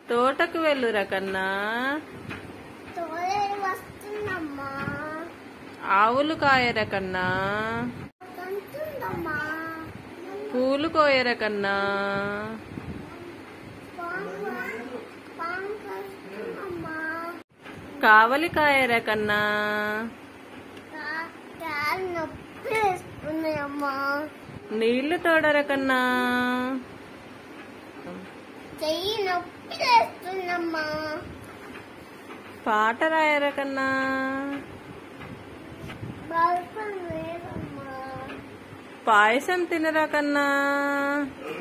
తోటకు వెళ్ళురా కన్నా తోలేరు వస్తుందమ్మా ఆవులు కాయర కన్నా తంతుందమ్మా పూలు కోయర కన్నా పాము పాము వస్తుందమ్మా కావలి కాయర కన్నా కా- కాలు నొప్పి వేస్తున్నాయమ్మా నీళ్లు తోడర కన్నా చెయ్యి నొప్పి వేస్తుందమ్మా పాట రాయర కన్నా బల్పం లేదమ్మా పాయసం తినరా కన్నా